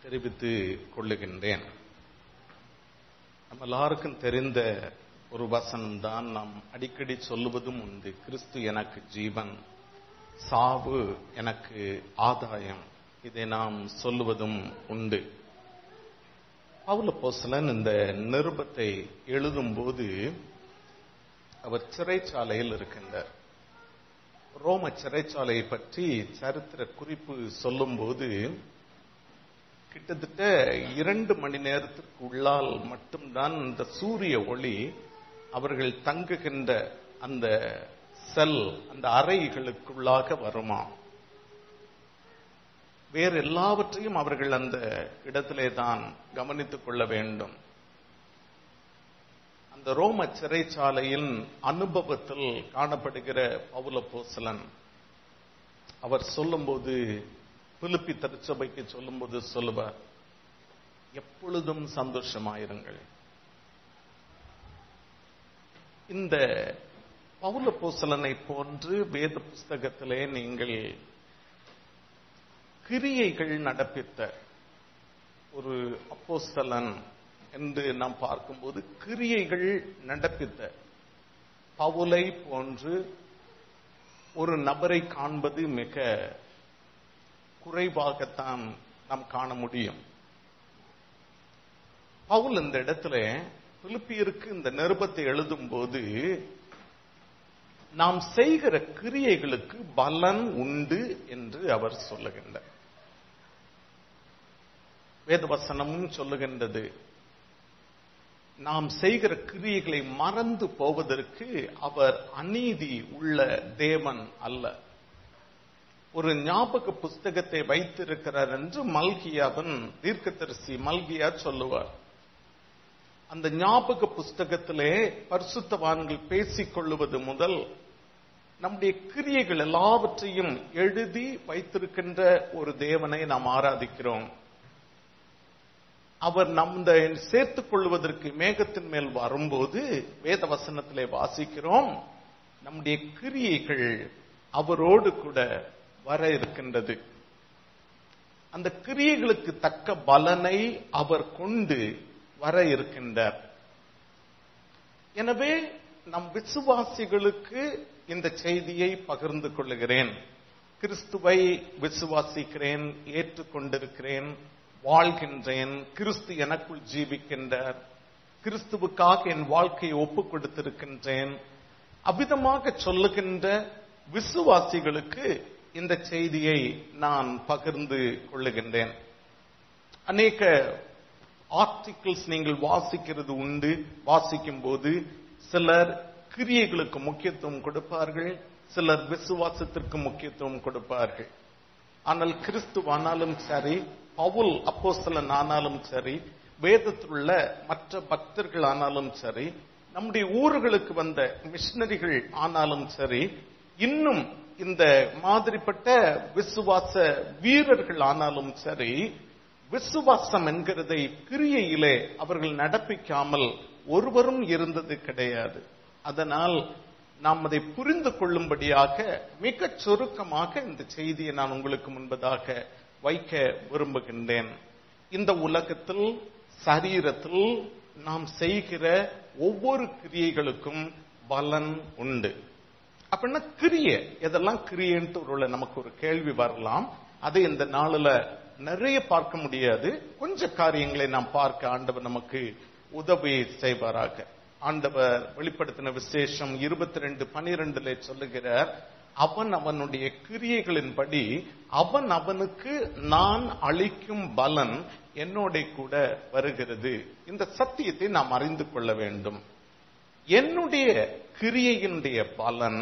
தெரிவித்துக் கொள்ளுகின்றேன் நம்ம எல்லாருக்கும் தெரிந்த ஒரு வசனம் தான் நாம் அடிக்கடி சொல்லுவதும் உண்டு கிறிஸ்து எனக்கு ஜீவன் சாவு எனக்கு ஆதாயம் இதை நாம் சொல்லுவதும் உண்டு பவுல போசலன் இந்த நிருபத்தை எழுதும்போது அவர் சிறைச்சாலையில் இருக்கின்றார் ரோம சிறைச்சாலையை பற்றி சரித்திர குறிப்பு சொல்லும்போது கிட்டத்தட்ட இரண்டு மணி நேரத்திற்கு உள்ளால் மட்டும்தான் இந்த சூரிய ஒளி அவர்கள் தங்குகின்ற அந்த செல் அந்த அறைகளுக்குள்ளாக வருமா வேறு எல்லாவற்றையும் அவர்கள் அந்த இடத்திலே தான் கவனித்துக் கொள்ள வேண்டும் அந்த ரோம சிறைச்சாலையின் அனுபவத்தில் காணப்படுகிற பவுல போசலன் அவர் சொல்லும்போது பிலிப்பி திருச்சபைக்கு சொல்லும்போது சொல்லுவார் எப்பொழுதும் சந்தோஷமாயிருங்கள் இந்த பவுல போசலனை போன்று வேத புஸ்தகத்திலே நீங்கள் கிரியைகள் நடப்பித்த ஒரு அப்போஸ்தலன் என்று நாம் பார்க்கும்போது கிரியைகள் நடப்பித்த பவுலை போன்று ஒரு நபரை காண்பது மிக குறைவாகத்தான் நாம் காண முடியும் பவுல் இந்த இடத்துல பிலிப்பியருக்கு இந்த நிருபத்தை எழுதும் போது நாம் செய்கிற கிரியைகளுக்கு பலன் உண்டு என்று அவர் சொல்லுகின்றார் வேதவசனமும் சொல்லுகின்றது நாம் செய்கிற கிரியைகளை மறந்து போவதற்கு அவர் அநீதி உள்ள தேவன் அல்ல ஒரு ஞாபக புஸ்தகத்தை வைத்திருக்கிறார் என்று மல்கியாவின் தீர்க்கதரிசி மல்கியா சொல்லுவார் அந்த ஞாபக புஸ்தகத்திலே பரிசுத்தவான்கள் பேசிக் கொள்ளுவது முதல் நம்முடைய கிரியைகள் எல்லாவற்றையும் எழுதி வைத்திருக்கின்ற ஒரு தேவனை நாம் ஆராதிக்கிறோம் அவர் நம்ம சேர்த்துக் கொள்வதற்கு மேகத்தின் மேல் வரும்போது வேத வசனத்திலே வாசிக்கிறோம் நம்முடைய கிரியைகள் அவரோடு கூட வர இருக்கின்றது அந்த கிரியைகளுக்கு தக்க பலனை அவர் கொண்டு வர இருக்கின்றார் எனவே நம் விசுவாசிகளுக்கு இந்த செய்தியை பகிர்ந்து கொள்ளுகிறேன் கிறிஸ்துவை விசுவாசிக்கிறேன் ஏற்றுக்கொண்டிருக்கிறேன் வாழ்கின்றேன் கிறிஸ்து எனக்குள் ஜீவிக்கின்றார் கிறிஸ்துவுக்காக என் வாழ்க்கையை ஒப்புக் கொடுத்திருக்கின்றேன் அவ்விதமாக சொல்லுகின்ற விசுவாசிகளுக்கு இந்த செய்தியை நான் பகிர்ந்து கொள்ளுகின்றேன் அநேக ஆர்டிகிள்ஸ் நீங்கள் வாசிக்கிறது உண்டு வாசிக்கும் போது சிலர் கிரியைகளுக்கு முக்கியத்துவம் கொடுப்பார்கள் சிலர் விசுவாசத்திற்கு முக்கியத்துவம் கொடுப்பார்கள் ஆனால் கிறிஸ்துவானாலும் சரி பவுல் அப்போஸ்தலன் ஆனாலும் சரி வேதத்தில் உள்ள மற்ற பக்தர்கள் ஆனாலும் சரி நம்முடைய ஊர்களுக்கு வந்த மிஷினரிகள் ஆனாலும் சரி இன்னும் இந்த மாதிரிப்பட்ட விசுவாச வீரர்கள் ஆனாலும் சரி விசுவாசம் என்கிறதை கிரியையிலே அவர்கள் நடப்பிக்காமல் ஒருவரும் இருந்தது கிடையாது அதனால் நாம் அதை புரிந்து கொள்ளும்படியாக மிக சுருக்கமாக இந்த செய்தியை நான் உங்களுக்கு முன்பதாக வைக்க விரும்புகின்றேன் இந்த உலகத்தில் சரீரத்தில் நாம் செய்கிற ஒவ்வொரு கிரியைகளுக்கும் பலன் உண்டு அப்படின்னா கிரிய எதெல்லாம் கிரியன்ட்டு ஒரு நமக்கு ஒரு கேள்வி வரலாம் அதை இந்த நாளில் நிறைய பார்க்க முடியாது கொஞ்ச காரியங்களை நாம் பார்க்க ஆண்டவர் நமக்கு உதவி செய்வாராக ஆண்டவர் வெளிப்படுத்தின விசேஷம் இருபத்தி ரெண்டு பனிரெண்டுல சொல்லுகிறார் அவன் அவனுடைய கிரியைகளின்படி அவன் அவனுக்கு நான் அளிக்கும் பலன் என்னோட கூட வருகிறது இந்த சத்தியத்தை நாம் அறிந்து கொள்ள வேண்டும் என்னுடைய கிரியையினுடைய பலன்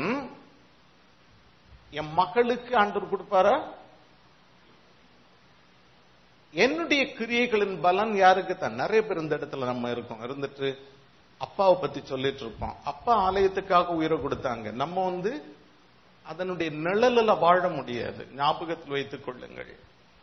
என் மகளுக்கு ஆண்டவர் கொடுப்பாரா என்னுடைய கிரியைகளின் பலன் யாருக்கு தான் நிறைய பேர் இந்த இடத்துல நம்ம இருக்கோம் இருந்துட்டு அப்பாவை பத்தி சொல்லிட்டு இருப்போம் அப்பா ஆலயத்துக்காக உயிரை கொடுத்தாங்க நம்ம வந்து அதனுடைய நிழலில் வாழ முடியாது ஞாபகத்தில் வைத்துக் கொள்ளுங்கள்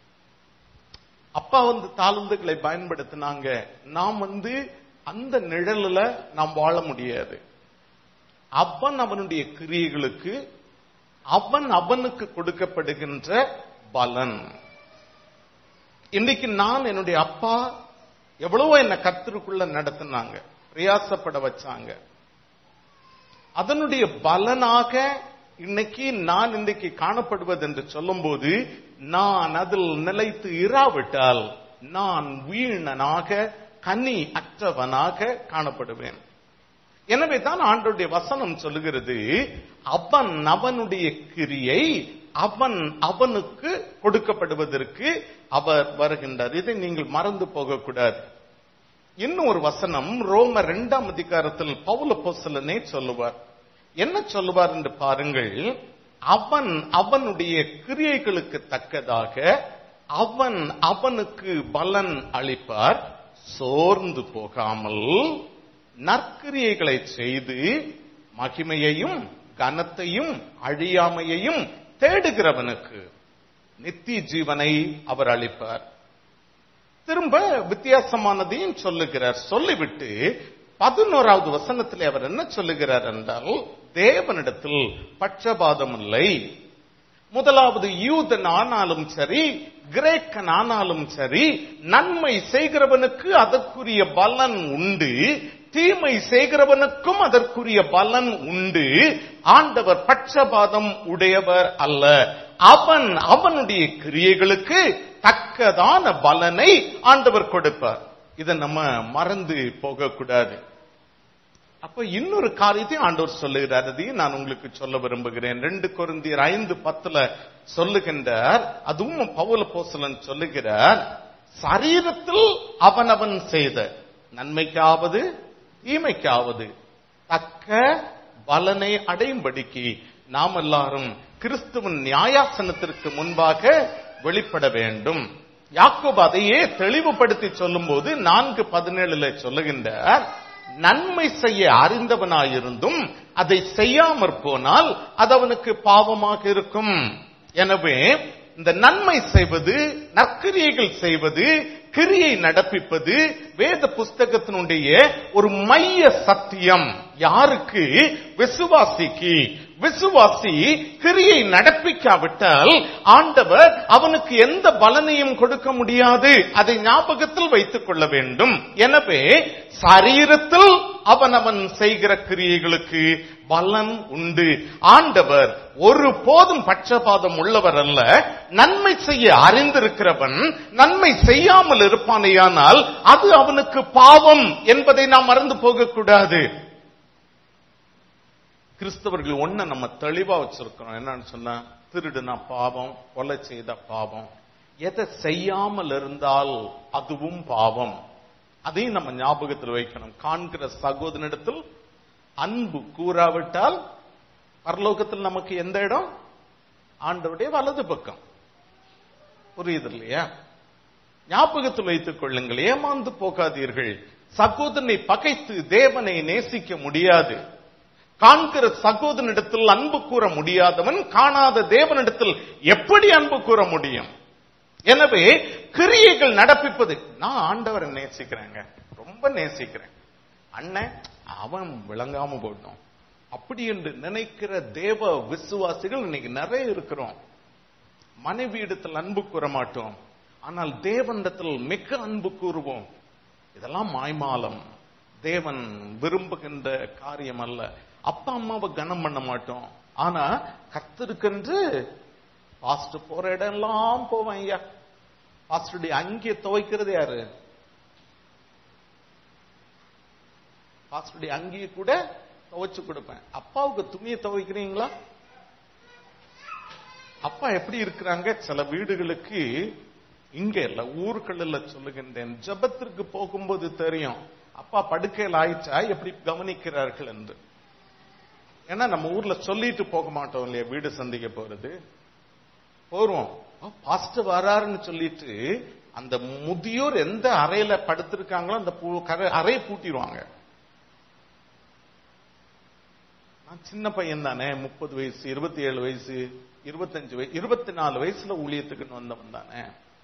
அப்பா வந்து தாளந்துகளை பயன்படுத்தினாங்க நாம் வந்து அந்த நிழலில் நாம் வாழ முடியாது அவன் அவனுடைய கிரியைகளுக்கு அவன் அவனுக்கு கொடுக்கப்படுகின்ற பலன் இன்னைக்கு நான் என்னுடைய அப்பா எவ்வளவோ என்ன கத்திற்குள்ள நடத்தினாங்க பிரயாசப்பட வச்சாங்க அதனுடைய பலனாக இன்னைக்கு நான் இன்றைக்கு காணப்படுவது என்று சொல்லும்போது நான் அதில் நிலைத்து இராவிட்டால் நான் வீணனாக கனி அற்றவனாக காணப்படுவேன் எனவே தான் ஆண்டோடைய வசனம் சொல்லுகிறது அவன் அவனுடைய கிரியை அவன் அவனுக்கு கொடுக்கப்படுவதற்கு அவர் வருகின்றார் இதை நீங்கள் மறந்து போகக்கூடாது இன்னும் ஒரு வசனம் ரோம இரண்டாம் அதிகாரத்தில் பவுல போசலனே சொல்லுவார் என்ன சொல்லுவார் என்று பாருங்கள் அவன் அவனுடைய கிரியைகளுக்கு தக்கதாக அவன் அவனுக்கு பலன் அளிப்பார் சோர்ந்து போகாமல் நற்கிரியைகளை செய்து மகிமையையும் கனத்தையும் அழியாமையையும் தேடுகிறவனுக்கு நித்திய ஜீவனை அவர் அளிப்பார் திரும்ப வித்தியாசமானதையும் சொல்லுகிறார் சொல்லிவிட்டு பதினோராவது வசனத்திலே அவர் என்ன சொல்லுகிறார் என்றால் தேவனிடத்தில் பட்சபாதம் இல்லை முதலாவது யூதன் ஆனாலும் சரி கிரேக்கன் ஆனாலும் சரி நன்மை செய்கிறவனுக்கு அதற்குரிய பலன் உண்டு தீமை செய்கிறவனுக்கும் அதற்குரிய பலன் உண்டு ஆண்டவர் பட்சபாதம் உடையவர் அல்ல அவன் அவனுடைய கிரியைகளுக்கு தக்கதான பலனை ஆண்டவர் கொடுப்பார் இதை நம்ம மறந்து போகக்கூடாது அப்ப இன்னொரு காரியத்தை ஆண்டவர் சொல்லுகிறார் அதையும் நான் உங்களுக்கு சொல்ல விரும்புகிறேன் ரெண்டு கொருந்தியர் ஐந்து பத்துல சொல்லுகின்றார் அதுவும் பவுல போசலன் சொல்லுகிறார் சரீரத்தில் அவனவன் செய்த நன்மைக்காவது தீமைக்காவது தக்க பலனை அடையும்படிக்கு நாம் எல்லாரும் கிறிஸ்துவின் நியாயாசனத்திற்கு முன்பாக வெளிப்பட வேண்டும் யாக்கோப் அதையே தெளிவுபடுத்தி சொல்லும்போது நான்கு பதினேழுல சொல்லுகின்றார் நன்மை செய்ய அறிந்தவனாயிருந்தும் அதை செய்யாமற் போனால் அது அவனுக்கு பாவமாக இருக்கும் எனவே இந்த நன்மை செய்வது நற்கிரியைகள் செய்வது கிரியை நடப்பிப்பது வேத புஸ்தகத்தினுடைய ஒரு மைய சத்தியம் யாருக்கு விசுவாசிக்கு விசுவாசி கிரியை நடப்பிக்காவிட்டால் ஆண்டவர் அவனுக்கு எந்த பலனையும் கொடுக்க முடியாது அதை ஞாபகத்தில் வைத்துக் கொள்ள வேண்டும் எனவே சரீரத்தில் அவனவன் செய்கிற கிரியைகளுக்கு பலன் உண்டு ஆண்டவர் ஒரு போதும் பட்சபாதம் உள்ளவர் அல்ல நன்மை செய்ய அறிந்திருக்கிறவன் நன்மை செய்யாமல் இருப்பானேயானால் அது அவனுக்கு பாவம் என்பதை நாம் மறந்து போகக்கூடாது கிறிஸ்தவர்கள் ஒண்ண நம்ம தெளிவா வச்சிருக்கிறோம் என்னன்னு சொன்னா திருடுனா பாவம் கொலை செய்த பாவம் எதை செய்யாமல் இருந்தால் அதுவும் பாவம் அதையும் நம்ம ஞாபகத்தில் வைக்கணும் காண்கிற சகோதரனிடத்தில் அன்பு கூறாவிட்டால் பரலோகத்தில் நமக்கு எந்த இடம் ஆண்டவருடைய வலது பக்கம் புரியுது இல்லையா ஞாபகத்தில் வைத்துக் கொள்ளுங்கள் ஏமாந்து போகாதீர்கள் சகோதரனை பகைத்து தேவனை நேசிக்க முடியாது காண்கிற சகோதரனிடத்தில் அன்பு கூற முடியாதவன் காணாத தேவனிடத்தில் எப்படி அன்பு கூற முடியும் எனவே கிரியைகள் நடப்பிப்பது நான் ஆண்டவரை நேசிக்கிறேங்க ரொம்ப நேசிக்கிறேன் அண்ணன் அவன் விளங்காம போட்டோம் அப்படி என்று நினைக்கிற தேவ விசுவாசிகள் இன்னைக்கு நிறைய இருக்கிறோம் மனைவி இடத்தில் அன்பு கூற மாட்டோம் ஆனால் தேவனிடத்தில் மிக அன்பு கூறுவோம் இதெல்லாம் மாய்மாலம் தேவன் விரும்புகின்ற காரியம் அல்ல அப்பா அம்மாவை கனம் பண்ண மாட்டோம் ஆனா கத்திருக்கென்று பாஸ்ட் போற இடம் எல்லாம் போவேன் ஐயா பாஸ்டருடைய அங்கே துவைக்கிறது யாரு பாஸ்டருடைய அங்கேயே கூட துவைச்சு கொடுப்பேன் அப்பாவுக்கு துணியை துவைக்கிறீங்களா அப்பா எப்படி இருக்கிறாங்க சில வீடுகளுக்கு இங்க இல்ல ஊர்களில் சொல்லுகின்றேன் ஜபத்திற்கு போகும்போது தெரியும் அப்பா படுக்கையில் ஆயிடுச்சா எப்படி கவனிக்கிறார்கள் என்று ஏன்னா நம்ம ஊர்ல சொல்லிட்டு போக மாட்டோம் இல்லையா வீடு சந்திக்க போறது போறோம் பாஸ்ட் வராருன்னு சொல்லிட்டு அந்த முதியோர் எந்த அறையில படுத்திருக்காங்களோ அந்த அறையை பூட்டிடுவாங்க நான் சின்ன பையன் தானே முப்பது வயசு இருபத்தி ஏழு வயசு இருபத்தஞ்சு வயசு இருபத்தி நாலு வயசுல ஊழியத்துக்குன்னு வந்தவன் தானே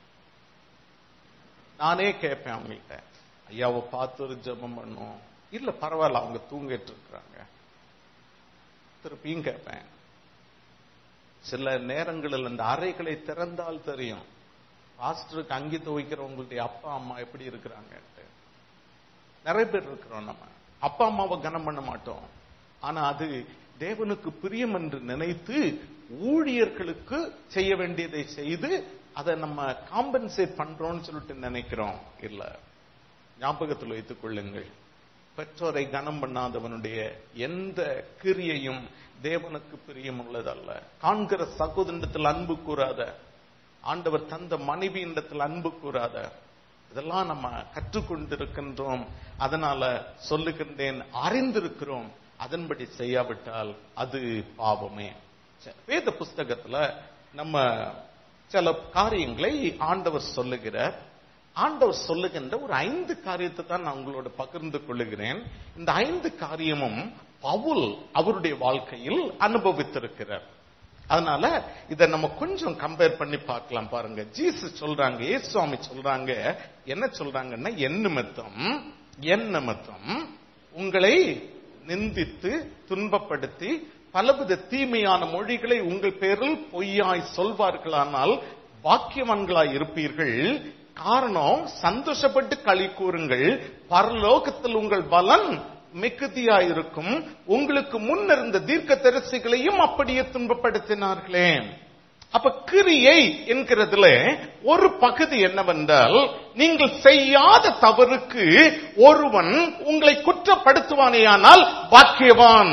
நானே கேட்பேன் அவங்கள்ட்ட ஐயாவை பார்த்து ஒரு ஜபம் பண்ணும் இல்ல பரவாயில்ல அவங்க தூங்கிட்டு இருக்கிறாங்க திருப்பியும் கேட்பேன் சில நேரங்களில் அந்த அறைகளை திறந்தால் தெரியும் பாஸ்டருக்கு அங்கி துவைக்கிறவங்களுடைய அப்பா அம்மா எப்படி இருக்கிறாங்கன்ட்டு நிறைய பேர் இருக்கிறோம் நம்ம அப்பா அம்மாவை கனம் பண்ண மாட்டோம் ஆனா அது தேவனுக்கு பிரியம் என்று நினைத்து ஊழியர்களுக்கு செய்ய வேண்டியதை செய்து அதை நம்ம காம்பன்சேட் பண்றோம்னு சொல்லிட்டு நினைக்கிறோம் இல்ல ஞாபகத்தில் வைத்துக் கொள்ளுங்கள் பெற்றோரை கனம் பண்ணாதவனுடைய எந்த கிரியையும் தேவனுக்கு பிரியம் உள்ளதல்ல காண்கிற சகோதரத்தில் அன்பு கூறாத ஆண்டவர் தந்த மனைவியிடத்தில் அன்பு கூறாத இதெல்லாம் நம்ம கற்றுக்கொண்டிருக்கின்றோம் அதனால சொல்லுகின்றேன் அறிந்திருக்கிறோம் அதன்படி செய்யாவிட்டால் அது பாவமே சரி, வேத புஸ்தகத்துல நம்ம சில காரியங்களை ஆண்டவர் சொல்லுகிறார் ஆண்டவர் சொல்லுகின்ற ஒரு ஐந்து காரியத்தை தான் நான் உங்களோட பகிர்ந்து கொள்ளுகிறேன் இந்த ஐந்து காரியமும் பவுல் அவருடைய வாழ்க்கையில் அனுபவித்திருக்கிறார் அதனால இத நம்ம கொஞ்சம் கம்பேர் பண்ணி பார்க்கலாம் பாருங்க ஜீசஸ் சொல்றாங்க ஏசு சுவாமி சொல்றாங்க என்ன சொல்றாங்கன்னா என் நிமித்தம் என் நிமித்தம் உங்களை நிந்தித்து துன்பப்படுத்தி பலவித தீமையான மொழிகளை உங்கள் பேரில் பொய்யாய் சொல்வார்களானால் பாக்கியவான்களாய் இருப்பீர்கள் காரணம் சந்தோஷப்பட்டு களி கூறுங்கள் பரலோகத்தில் உங்கள் பலன் மிகுதியாயிருக்கும் உங்களுக்கு முன் இருந்த தீர்க்க தரிசிகளையும் அப்படியே துன்பப்படுத்தினார்களே அப்ப கிரியை என்கிறதுல ஒரு பகுதி என்னவென்றால் நீங்கள் செய்யாத தவறுக்கு ஒருவன் உங்களை குற்றப்படுத்துவானேயானால் பாக்கியவான்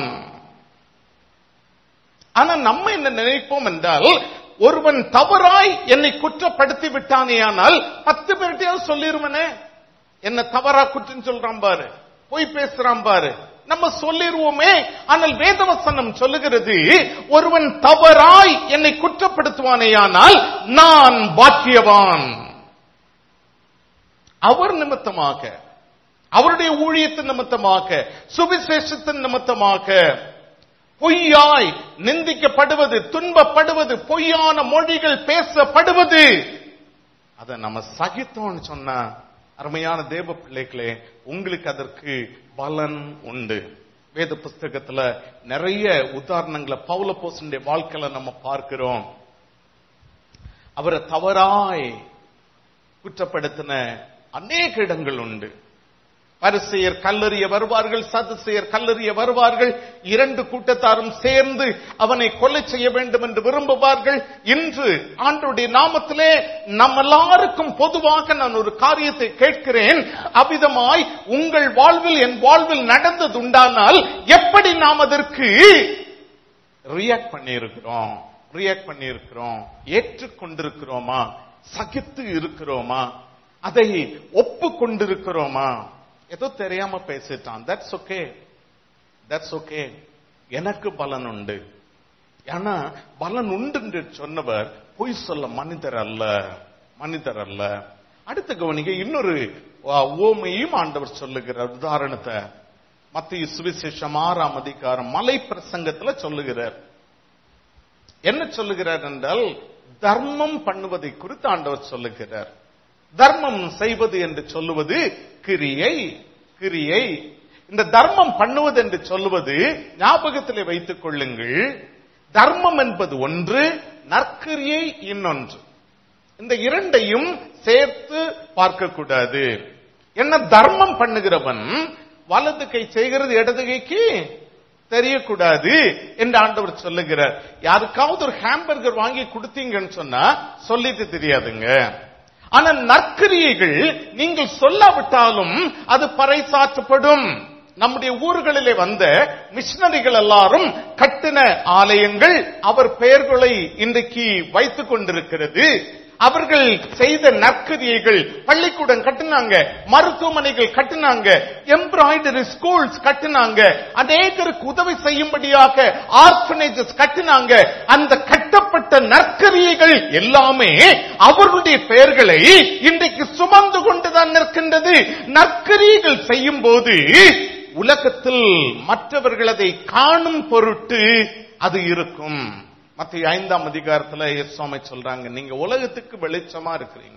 ஆனா நம்ம என்ன நினைப்போம் என்றால் ஒருவன் தவறாய் என்னை குற்றப்படுத்தி விட்டானேயானால் பத்து பேர்கிட்டயாவது சொல்லிருவனே என்ன தவறா குற்றம் சொல்றான் பாரு பொய் பேசுறான் பாரு நம்ம சொல்லிருவோமே ஆனால் வேதவசனம் சொல்லுகிறது ஒருவன் தவறாய் என்னை குற்றப்படுத்துவானேயானால் நான் பாக்கியவான் அவர் நிமித்தமாக அவருடைய ஊழியத்தின் நிமித்தமாக சுவிசேஷத்தின் நிமித்தமாக பொய்யாய் நிந்திக்கப்படுவது துன்பப்படுவது பொய்யான மொழிகள் பேசப்படுவது அதை நம்ம சகித்தோம்னு சொன்னா அருமையான தேவ பிள்ளைகளே உங்களுக்கு அதற்கு பலன் உண்டு வேத புஸ்தகத்துல நிறைய உதாரணங்களை பவுல போசனுடைய வாழ்க்கையில நம்ம பார்க்கிறோம் அவரை தவறாய் குற்றப்படுத்தின அநேக இடங்கள் உண்டு பரிசெயர் கல்லறிய வருவார்கள் சதுசெயர் கல்லறிய வருவார்கள் இரண்டு கூட்டத்தாரும் சேர்ந்து அவனை கொலை செய்ய வேண்டும் என்று விரும்புவார்கள் இன்று ஆண்டுடைய நாமத்திலே நம்ம எல்லாருக்கும் பொதுவாக நான் ஒரு காரியத்தை கேட்கிறேன் அவ்விதமாய் உங்கள் வாழ்வில் என் வாழ்வில் நடந்தது உண்டானால் எப்படி நாம் அதற்கு ரியாக்ட் பண்ணியிருக்கிறோம் ரியாக்ட் பண்ணியிருக்கிறோம் ஏற்றுக்கொண்டிருக்கிறோமா சகித்து இருக்கிறோமா அதை ஒப்பு கொண்டிருக்கிறோமா ஏதோ தெரியாம பேசிட்டான் தட்ஸ் ஓகே தட்ஸ் ஓகே எனக்கு பலன் உண்டு ஏன்னா பலன் உண்டு என்று சொன்னவர் பொய் சொல்ல மனிதர் அல்ல மனிதர் அல்ல அடுத்த கவனிக்க இன்னொரு ஓமையும் ஆண்டவர் சொல்லுகிறார் உதாரணத்தை மத்திய சுவிசேஷம் ஆறாம் அதிகாரம் மலை பிரசங்கத்துல சொல்லுகிறார் என்ன சொல்லுகிறார் என்றால் தர்மம் பண்ணுவதை குறித்து ஆண்டவர் சொல்லுகிறார் தர்மம் செய்வது என்று சொல்லுவது கிரியை கிரியை இந்த தர்மம் பண்ணுவது என்று சொல்லுவது ஞாபகத்திலே வைத்துக் கொள்ளுங்கள் தர்மம் என்பது ஒன்று நற்கிரியை இன்னொன்று இந்த இரண்டையும் சேர்த்து பார்க்கக்கூடாது என்ன தர்மம் பண்ணுகிறவன் வலது கை செய்கிறது இடது கைக்கு தெரியக்கூடாது என்று ஆண்டவர் சொல்லுகிறார் யாருக்காவது ஒரு ஹாம்பர்கர் வாங்கி கொடுத்தீங்கன்னு சொன்னா சொல்லிட்டு தெரியாதுங்க ஆனா நற்கிரியைகள் நீங்கள் சொல்லாவிட்டாலும் அது பறைசாற்றப்படும் நம்முடைய ஊர்களிலே வந்த மிஷினரிகள் எல்லாரும் கட்டின ஆலயங்கள் அவர் பெயர்களை இன்றைக்கு வைத்துக் கொண்டிருக்கிறது அவர்கள் செய்த நற்கிரியைகள் பள்ளிக்கூடம் கட்டினாங்க மருத்துவமனைகள் கட்டினாங்க எம்ப்ராய்டரி ஸ்கூல்ஸ் கட்டினாங்க அநேகருக்கு உதவி செய்யும்படியாக ஆர்பனேஜஸ் கட்டினாங்க அந்த கட்டப்பட்ட நற்கரியைகள் எல்லாமே அவர்களுடைய பெயர்களை இன்றைக்கு சுமந்து கொண்டுதான் நிற்கின்றது நற்கரியைகள் செய்யும் போது உலகத்தில் மற்றவர்கள் அதை காணும் பொருட்டு அது இருக்கும் மத்திய ஐந்தாம் அதிகாரத்துல சுவாமி சொல்றாங்க நீங்க உலகத்துக்கு வெளிச்சமா இருக்கிறீங்க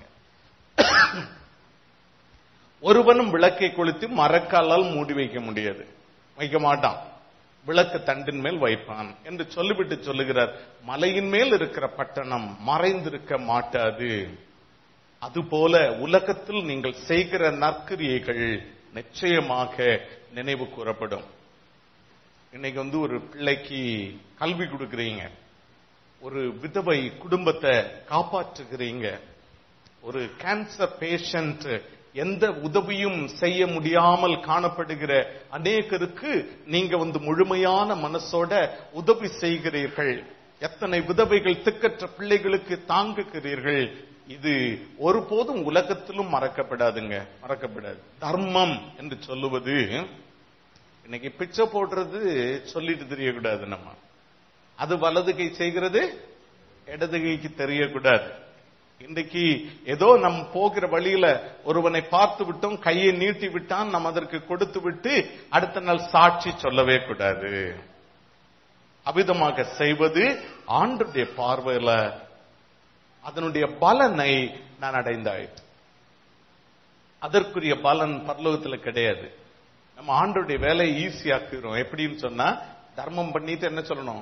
ஒருவனும் விளக்கை கொளுத்தி மரக்காலால் மூடி வைக்க முடியாது வைக்க மாட்டான் விளக்கு தண்டின் மேல் வைப்பான் என்று சொல்லிவிட்டு சொல்லுகிறார் மலையின் மேல் இருக்கிற பட்டணம் மறைந்திருக்க மாட்டாது அதுபோல உலகத்தில் நீங்கள் செய்கிற நற்கிரியைகள் நிச்சயமாக நினைவு கூறப்படும் இன்னைக்கு வந்து ஒரு பிள்ளைக்கு கல்வி கொடுக்கறீங்க ஒரு விதவை குடும்பத்தை காப்பாற்றுகிறீங்க ஒரு கேன்சர் பேஷண்ட் எந்த உதவியும் செய்ய முடியாமல் காணப்படுகிற அநேகருக்கு நீங்க வந்து முழுமையான மனசோட உதவி செய்கிறீர்கள் எத்தனை விதவைகள் திக்கற்ற பிள்ளைகளுக்கு தாங்குகிறீர்கள் இது ஒருபோதும் உலகத்திலும் மறக்கப்படாதுங்க மறக்கப்படாது தர்மம் என்று சொல்லுவது இன்னைக்கு பிச்சை போடுறது சொல்லிட்டு தெரியக்கூடாது நம்ம அது வலது கை செய்கிறது இடது கைக்கு தெரியக்கூடாது இன்றைக்கு ஏதோ நம் போகிற வழியில ஒருவனை பார்த்து விட்டோம் கையை நீட்டி விட்டான் நாம் அதற்கு கொடுத்து விட்டு அடுத்த நாள் சாட்சி சொல்லவே கூடாது அவிதமாக செய்வது ஆண்டுடைய பார்வையில அதனுடைய பலனை நான் அடைந்தாயிற்று அதற்குரிய பலன் பரலோகத்துல கிடையாது நம்ம ஆண்டுடைய வேலையை ஈஸியாக்குறோம் எப்படின்னு சொன்னா தர்மம் பண்ணிட்டு என்ன சொல்லணும்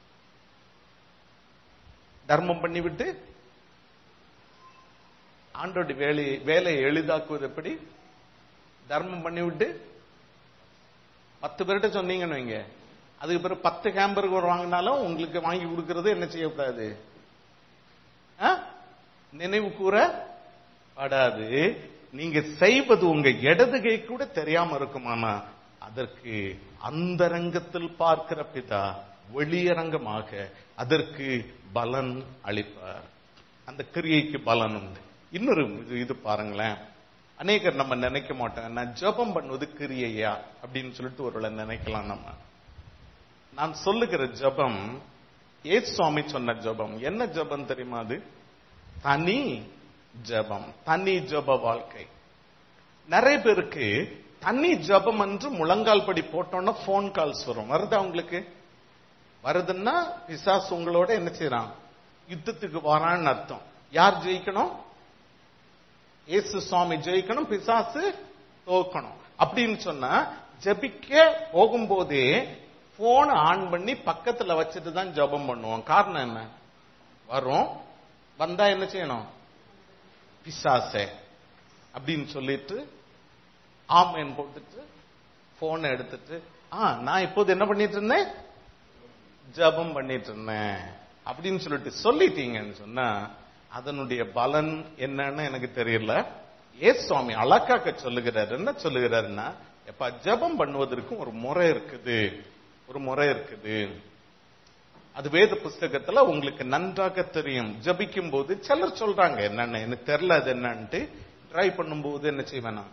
தர்மம் பண்ணிவிட்டு ஆண்டோட வேலையை வேலையை எளிதாக்குவது எப்படி தர்மம் பண்ணிவிட்டு பத்து பேர்கிட்ட சொன்னீங்கன்னு வைங்க அதுக்கு பிறகு பத்து ஹேம்பர்கர் வாங்கினாலும் உங்களுக்கு வாங்கி கொடுக்கறது என்ன செய்யக்கூடாது ஆ? நினைவு கூற படாது நீங்க செய்வது உங்க இடது கை கூட தெரியாம இருக்குமானா அதற்கு அந்தரங்கத்தில் பார்க்கிற பிதா வெளியரங்கமாக அதற்கு பலன் அளிப்பார் அந்த கிரியைக்கு பலன் உண்டு இன்னொரு இது இது பாருங்களேன் அநேகர் நம்ம நினைக்க மாட்டோம் நான் ஜெபம் பண்ணுவது கிரியையா அப்படின்னு சொல்லிட்டு ஒருவேளை நினைக்கலாம் நம்ம நான் சொல்லுகிற ஜெபம் ஏசு சுவாமி சொன்ன ஜெபம் என்ன ஜெபம் தெரியுமா அது தனி ஜெபம் தனி ஜெப வாழ்க்கை நிறைய பேருக்கு தனி ஜெபம் என்று முழங்கால் படி போட்டோன்னா போன் கால்ஸ் வரும் வருதா உங்களுக்கு வருதுன்னா பிசாசு உங்களோட என்ன செய்யறான் யுத்தத்துக்கு வரான்னு அர்த்தம் யார் ஜெயிக்கணும் இயேசு சுவாமி ஜெயிக்கணும் பிசாசு தோக்கணும் அப்படின்னு சொன்னா ஜெபிக்க போகும்போதே போனை ஆன் பண்ணி பக்கத்துல வச்சுட்டு தான் ஜெபம் பண்ணுவோம் காரணம் என்ன வரும் வந்தா என்ன செய்யணும் பிசாசே அப்படின்னு சொல்லிட்டு ஆமேன் போட்டுட்டு போனை எடுத்துட்டு ஆ நான் இப்போது என்ன பண்ணிட்டு இருந்தேன் ஜெபம் பண்ணிட்டு இருந்தேன் அப்படின்னு சொல்லிட்டு சொல்லிட்டீங்கன்னு சொன்னா அதனுடைய பலன் என்னன்னு எனக்கு தெரியல ஏசு சுவாமி அழகாக்க சொல்லுகிறார் என்ன சொல்லுகிறாருன்னா எப்ப ஜெபம் பண்ணுவதற்கும் ஒரு முறை இருக்குது ஒரு முறை இருக்குது அது வேத புஸ்தகத்துல உங்களுக்கு நன்றாக தெரியும் ஜபிக்கும் போது சிலர் சொல்றாங்க என்னன்னு எனக்கு தெரியல அது என்னன்ட்டு ட்ரை பண்ணும்போது என்ன செய்வேன் நான்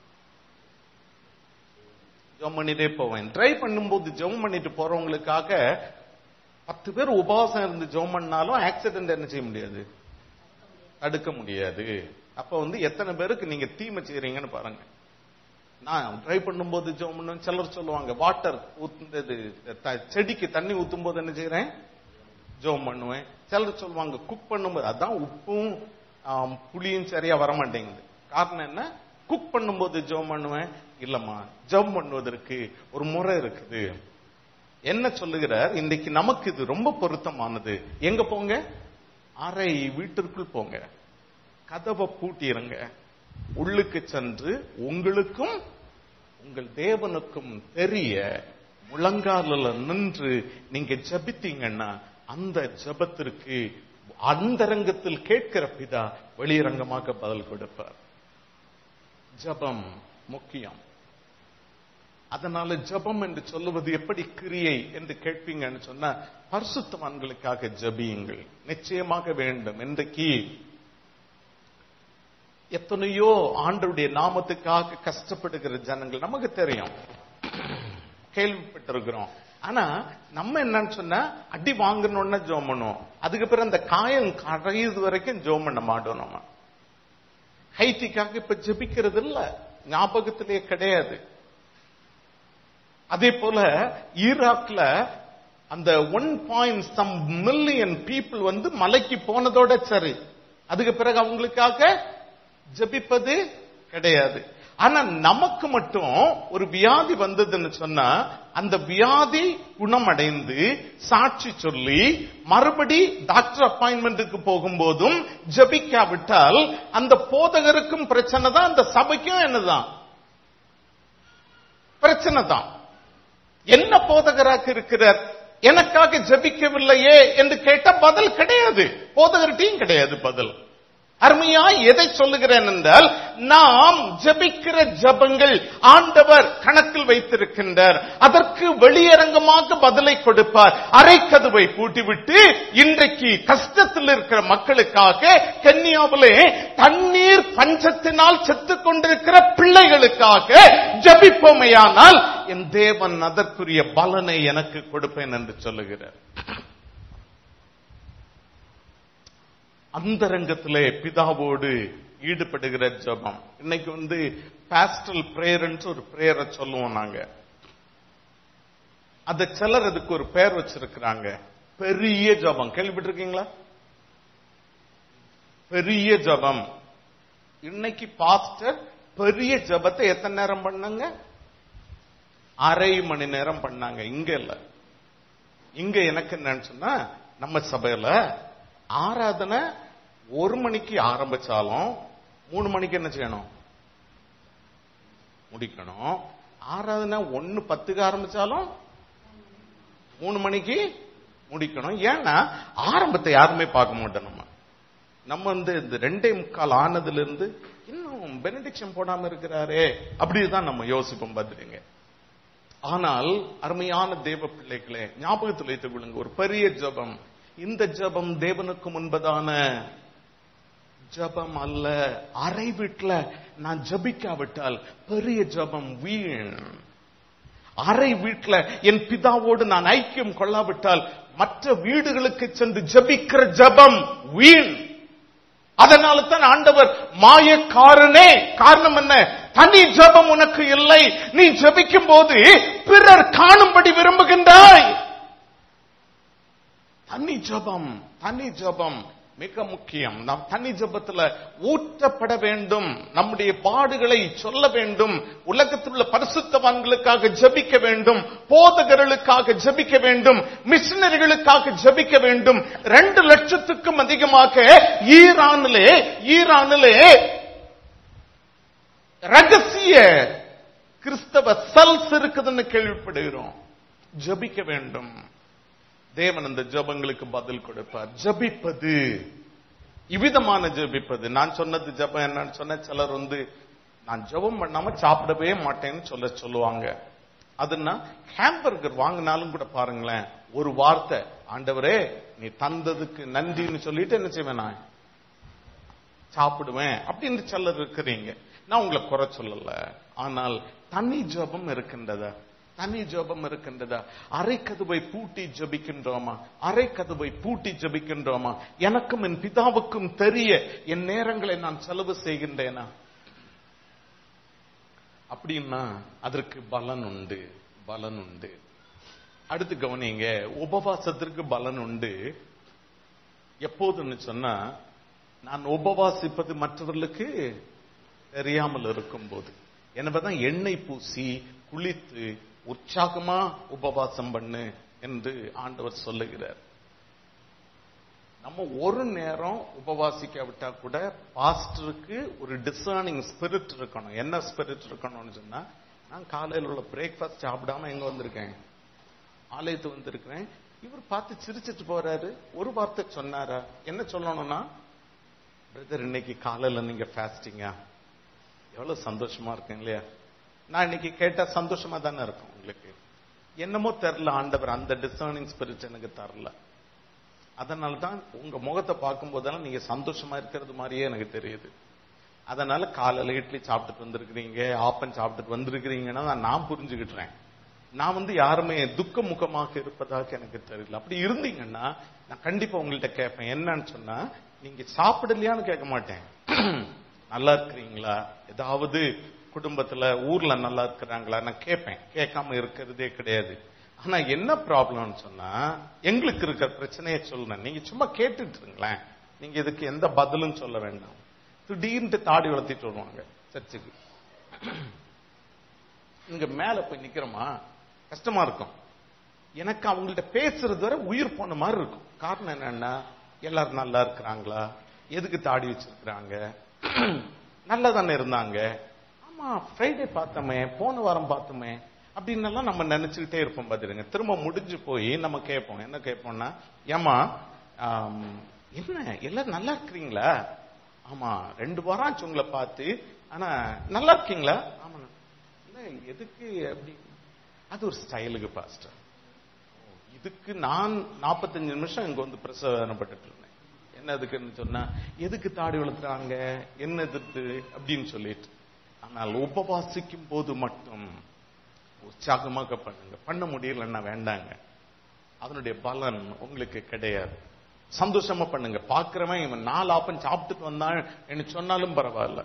ஜெபம் பண்ணிட்டே போவேன் ட்ரை பண்ணும்போது ஜெபம் பண்ணிட்டு போறவங்களுக்காக பத்து பேர் உபவாசம் இருந்து ஜெபம் பண்ணாலும் ஆக்சிடென்ட் என்ன செய்ய முடியாது தடுக்க முடியாது அப்ப வந்து எத்தனை பேருக்கு நீங்க தீமை செய்றீங்கன்னு பாருங்க நான் ட்ரை பண்ணும்போது ஜெபம் பண்ணும் சிலர் சொல்லுவாங்க வாட்டர் ஊத்துறது த- செடிக்கு தண்ணி ஊத்தும் போது என்ன செய்றேன் ஜெபம் பண்ணுவேன் சிலர் சொல்லுவாங்க குக் பண்ணும்போது அதான் உப்பும் ஆம், புளியும் சரியா வர மாட்டேங்குது காரணம் என்ன குக் பண்ணும்போது ஜெபம் பண்ணுவேன் இல்லம்மா ஜெபம் பண்ணுவதற்கு ஒரு முறை இருக்குது என்ன சொல்லுகிறார் இன்னைக்கு நமக்கு இது ரொம்ப பொருத்தமானது எங்க போங்க அறை வீட்டிற்குள் போங்க கதவை பூட்டிருங்க உள்ளுக்கு சென்று உங்களுக்கும் உங்கள் தேவனுக்கும் தெரிய முழங்காலில் நின்று நீங்க ஜெபித்தீங்கன்னா அந்த ஜெபத்திற்கு அந்தரங்கத்தில் கேட்கிற பிதா வெளியரங்கமாக பதில் கொடுப்பார் ஜெபம் முக்கியம் அதனால ஜெபம் என்று சொல்லுவது எப்படி கிரியை என்று கேட்பீங்கன்னு சொன்னா பரிசுத்தவான்களுக்காக ஜெபியுங்கள் நிச்சயமாக வேண்டும் இன்றைக்கு எத்தனையோ ஆண்டருடைய நாமத்துக்காக கஷ்டப்படுகிற ஜனங்கள் நமக்கு தெரியும் கேள்விப்பட்டிருக்கிறோம் ஆனா நம்ம என்னன்னு சொன்னா அடி வாங்கணும்னா ஜோம் பண்ணுவோம் அதுக்கு பிறகு அந்த காயம் கரையுது வரைக்கும் ஜோம் பண்ண மாட்டோம் நம்ம ஹைட்டிக்காக இப்ப ஜெபிக்கிறது இல்ல ஞாபகத்திலே கிடையாது அதே போல ஈராக்ல அந்த one point some million people வந்து மலைக்கு போனதோட சரி அதுக்கு பிறகு அவங்களுக்காக ஜெபிப்பது கிடையாது ஆனா நமக்கு மட்டும் ஒரு வியாதி வந்ததுன்னு சொன்னா அந்த வியாதி குணமடைந்து சாட்சி சொல்லி மறுபடி டாக்டர் அப்பாயின்மெண்ட்டுக்கு போகும்போதும் ஜபிக்காவிட்டால் அந்த போதகருக்கும் பிரச்சனை தான் அந்த சபைக்கும் என்னதான் பிரச்சனை தான் என்ன போதகராக இருக்கிறார் எனக்காக ஜபிக்கவில்லையே என்று கேட்ட பதில் கிடையாது போதகர்கிட்டையும் கிடையாது பதில் அருமையா எதை சொல்லுகிறேன் என்றால் நாம் ஜபிக்கிற ஜபங்கள் ஆண்டவர் கணக்கில் வைத்திருக்கின்றார் அதற்கு வெளியரங்கமாக பதிலை கொடுப்பார் அரைக்கதவை பூட்டிவிட்டு இன்றைக்கு கஷ்டத்தில் இருக்கிற மக்களுக்காக கன்னியாவிலே தண்ணீர் பஞ்சத்தினால் செத்துக் கொண்டிருக்கிற பிள்ளைகளுக்காக ஜபிப்போமையானால் என் தேவன் அதற்குரிய பலனை எனக்கு கொடுப்பேன் என்று சொல்லுகிறார் அந்தரங்கத்திலே பிதாவோடு ஈடுபடுகிற ஜபம் இன்னைக்கு வந்து பாஸ்டல் பிரேயர்ன்ட்டு ஒரு பிரேயரை சொல்லுவோம் நாங்க அத சிலர் அதுக்கு ஒரு பெயர் வச்சிருக்கிறாங்க பெரிய ஜபம் கேள்விப்பட்டிருக்கீங்களா பெரிய ஜபம் இன்னைக்கு பாஸ்டர் பெரிய ஜபத்தை எத்தனை நேரம் பண்ணாங்க அரை மணி நேரம் பண்ணாங்க இங்க இல்ல இங்க எனக்கு என்னன்னு சொன்னா நம்ம சபையில ஆராதனை ஒரு மணிக்கு ஆரம்பிச்சாலும் மூணு மணிக்கு என்ன செய்யணும் முடிக்கணும் ஆராதனை ஒன்னு பத்துக்கு ஆரம்பிச்சாலும் மூணு மணிக்கு முடிக்கணும் ஏன்னா ஆரம்பத்தை யாருமே பார்க்க மாட்டோம் நம்ம நம்ம வந்து இந்த ரெண்டே முக்கால் ஆனதுல இருந்து இன்னும் பெனடிக்ஷன் போடாம இருக்கிறாரே அப்படிதான் நம்ம யோசிப்போம் பார்த்துடுங்க ஆனால் அருமையான தேவ பிள்ளைகளே ஞாபகத்தில் வைத்துக் கொள்ளுங்க ஒரு பெரிய ஜபம் இந்த ஜபம் தேவனுக்கு முன்பதான ஜபம் அல்ல அறை வீட்டுல நான் ஜபிக்காவிட்டால் பெரிய ஜபம் வீண் அறை வீட்டுல என் பிதாவோடு நான் ஐக்கியம் கொள்ளாவிட்டால் மற்ற வீடுகளுக்கு சென்று ஜபிக்கிற ஜபம் வீண் அதனால தான் ஆண்டவர் மாயக்காரனே காரணம் என்ன தனி ஜபம் உனக்கு இல்லை நீ ஜபிக்கும் போது பிறர் காணும்படி விரும்புகின்றாய் தனி ஜபம் தனி ஜபம் மிக முக்கியம் நாம் தனி ஜபத்துல ஊற்றப்பட வேண்டும் நம்முடைய பாடுகளை சொல்ல வேண்டும் உலகத்தில் உள்ள பரிசுத்தவான்களுக்காக ஜபிக்க வேண்டும் போதகர்களுக்காக ஜபிக்க வேண்டும் மிஷினரிகளுக்காக ஜபிக்க வேண்டும் ரெண்டு லட்சத்துக்கும் அதிகமாக ஈரானிலே ஈரானிலே ரகசிய கிறிஸ்தவ செல்ஸ் இருக்குதுன்னு கேள்விப்படுகிறோம் ஜபிக்க வேண்டும் தேவன் அந்த ஜபங்களுக்கு பதில் கொடுப்பார் ஜபிப்பது இவ்விதமான ஜபிப்பது நான் சொன்னது ஜபம் என்னன்னு சொன்ன சிலர் வந்து நான் ஜபம் பண்ணாம சாப்பிடவே மாட்டேன்னு சொல்ல சொல்லுவாங்க அதுன்னா ஹாம்பர்கர் வாங்கினாலும் கூட பாருங்களேன் ஒரு வார்த்தை ஆண்டவரே நீ தந்ததுக்கு நன்றின்னு சொல்லிட்டு என்ன செய்வேன் நான் சாப்பிடுவேன் அப்படின்னு சிலர் இருக்கிறீங்க நான் உங்களை குறை சொல்லல ஆனால் தனி ஜபம் இருக்கின்றதா தனி ஜபம் இருக்கின்றதா அரை கதவை பூட்டி ஜபிக்கின்றோமா அரை கதவை பூட்டி ஜபிக்கின்றோமா எனக்கும் என் பிதாவுக்கும் தெரிய என் நேரங்களை நான் செலவு செய்கின்றேனா அப்படின்னா அதற்கு பலன் உண்டு பலன் உண்டு அடுத்து கவனிங்க உபவாசத்திற்கு பலன் உண்டு எப்போதுன்னு சொன்னா நான் உபவாசிப்பது மற்றவர்களுக்கு தெரியாமல் இருக்கும் போது எனவேதான் எண்ணெய் பூசி குளித்து உற்சாகமா உபவாசம் பண்ணு என்று ஆண்டவர் சொல்லுகிறார் நம்ம ஒரு நேரம் உபவாசிக்காவிட்டா கூட பாஸ்டருக்கு ஒரு டிசர்னிங் ஸ்பிரிட் இருக்கணும் என்ன ஸ்பிரிட் இருக்கணும்னு சொன்னா நான் காலையில் உள்ள பிரேக்ஃபாஸ்ட் சாப்பிடாம எங்க வந்திருக்கேன் ஆலயத்து வந்திருக்கிறேன் இவர் பார்த்து சிரிச்சிட்டு போறாரு ஒரு வார்த்தை சொன்னாரா என்ன சொல்லணும்னா பிரதர் இன்னைக்கு காலையில நீங்க ஃபாஸ்டிங்கா எவ்வளவு சந்தோஷமா இருக்கேன் இல்லையா நான் இன்னைக்கு கேட்டா சந்தோஷமா தானே இருக்கும் உங்களுக்கு என்னமோ தெரில ஆண்டவர் அந்த டிசர்னிங் ஸ்பிரிட் எனக்கு தரல அதனால தான் உங்க முகத்தை பார்க்கும் போதெல்லாம் நீங்க சந்தோஷமா இருக்கிறது மாதிரியே எனக்கு தெரியுது அதனால காலையில இட்லி சாப்பிட்டுட்டு வந்திருக்கிறீங்க ஆப்பன் சாப்பிட்டுட்டு வந்திருக்கிறீங்கன்னா நான் புரிஞ்சுக்கிட்டுறேன் நான் வந்து யாருமே துக்க முகமாக இருப்பதாக எனக்கு தெரியல அப்படி இருந்தீங்கன்னா நான் கண்டிப்பா உங்கள்கிட்ட கேட்பேன் என்னன்னு சொன்னா நீங்க சாப்பிடலையான்னு கேட்க மாட்டேன் நல்லா இருக்கிறீங்களா ஏதாவது குடும்பத்துல ஊர்ல நல்லா இருக்கிறாங்களா நான் கேட்பேன் கேட்காம இருக்கிறதே கிடையாது ஆனா என்ன ப்ராப்ளம்னு சொன்னா எங்களுக்கு இருக்கிற பிரச்சனையை சொல்றேன் நீங்க சும்மா கேட்டுட்டு இருங்களேன் நீங்க இதுக்கு எந்த பதிலும் சொல்ல வேண்டாம் திடீர்னு தாடி வளர்த்திட்டு வருவாங்க சர்ச்சுக்கு இங்க மேல போய் நிக்கிறோமா கஷ்டமா இருக்கும் எனக்கு அவங்கள்ட்ட பேசுறது வரை உயிர் போன மாதிரி இருக்கும் காரணம் என்னன்னா எல்லாரும் நல்லா இருக்கிறாங்களா எதுக்கு தாடி வச்சிருக்கிறாங்க நல்லா தானே இருந்தாங்க ஆமா ஃப்ரைடே பார்த்தோமே போன வாரம் பார்த்தோமே அப்படின்னு எல்லாம் நம்ம நினைச்சுக்கிட்டே இருப்போம் பாத்துருங்க திரும்ப முடிஞ்சு போய் நம்ம கேட்போம் என்ன கேட்போம்னா ஏமா என்ன எல்லாரும் நல்லா இருக்கிறீங்களா ஆமா ரெண்டு வாரம் ஆச்சு உங்களை பார்த்து ஆனா நல்லா இருக்கீங்களா ஆமா இல்ல எதுக்கு அப்படி அது ஒரு ஸ்டைலுக்கு பாஸ்டர் இதுக்கு நான் 45 நிமிஷம் இங்க வந்து பிரசவப்பட்டு இருந்தேன் என்ன எதுக்குன்னு சொன்னா எதுக்கு தாடி வளர்த்துறாங்க என்ன எதிர்த்து அப்படின்னு சொல்லிட்டு ஆனால் உபவாசிக்கும் போது மட்டும் உற்சாகமாக பண்ணுங்க பண்ண முடியலன்னா வேண்டாங்க அதனுடைய பலன் உங்களுக்கு கிடையாது சந்தோஷமா பண்ணுங்க பாக்குறவன் இவன் நாலு ஆப்பன் சாப்பிட்டுட்டு வந்தான் என்று சொன்னாலும் பரவாயில்ல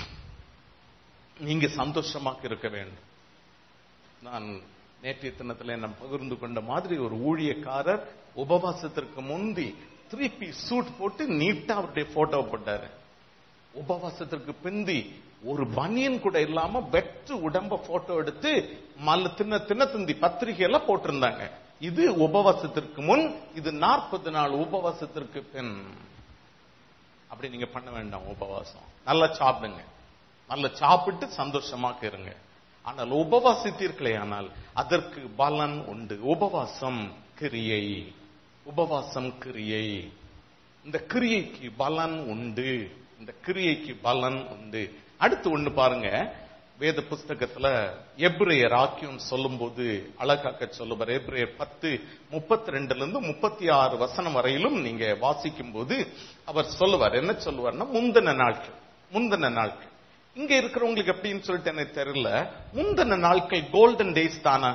நீங்க சந்தோஷமாக இருக்க வேண்டும் நான் நேற்றைய தினத்துல நான் பகிர்ந்து கொண்ட மாதிரி ஒரு ஊழியக்காரர் உபவாசத்திற்கு முந்தி த்ரீ பீஸ் சூட் போட்டு நீட்டா அவருடைய போட்டோ போட்டாரு உபவாசத்திற்கு பிந்தி ஒரு பனியன் கூட இல்லாம வெற்று உடம்ப போட்டோ எடுத்து மல்ல தின்ன தின்ன தந்தி பத்திரிகையில போட்டிருந்தாங்க இது உபவாசத்திற்கு முன் இது நாற்பது நாள் உபவாசத்திற்கு பின் அப்படி நீங்க பண்ண வேண்டாம் உபவாசம் நல்லா சாப்பிடுங்க நல்லா சாப்பிட்டு சந்தோஷமாக இருங்க ஆனால் உபவாசித்தீர்களே ஆனால் அதற்கு பலன் உண்டு உபவாசம் கிரியை உபவாசம் கிரியை இந்த கிரியைக்கு பலன் உண்டு இந்த கிரியைக்கு பலன் உண்டு அடுத்து ஒண்ணு பாருங்க வேத புஸ்தகத்துல எப்ரேயர் ஆக்கியம் சொல்லும்போது அழகாக்க சொல்லுவார் எப்ரேயர் பத்து முப்பத்தி ரெண்டுல இருந்து முப்பத்தி ஆறு வசனம் வரையிலும் நீங்க வாசிக்கும் போது அவர் சொல்லுவார் என்ன சொல்லுவார்னா முந்தின நாட்கள் முந்தின நாட்கள் இங்க இருக்கிறவங்களுக்கு எப்படின்னு சொல்லிட்டு எனக்கு தெரியல முந்தின நாட்கள் கோல்டன் டேஸ் தானா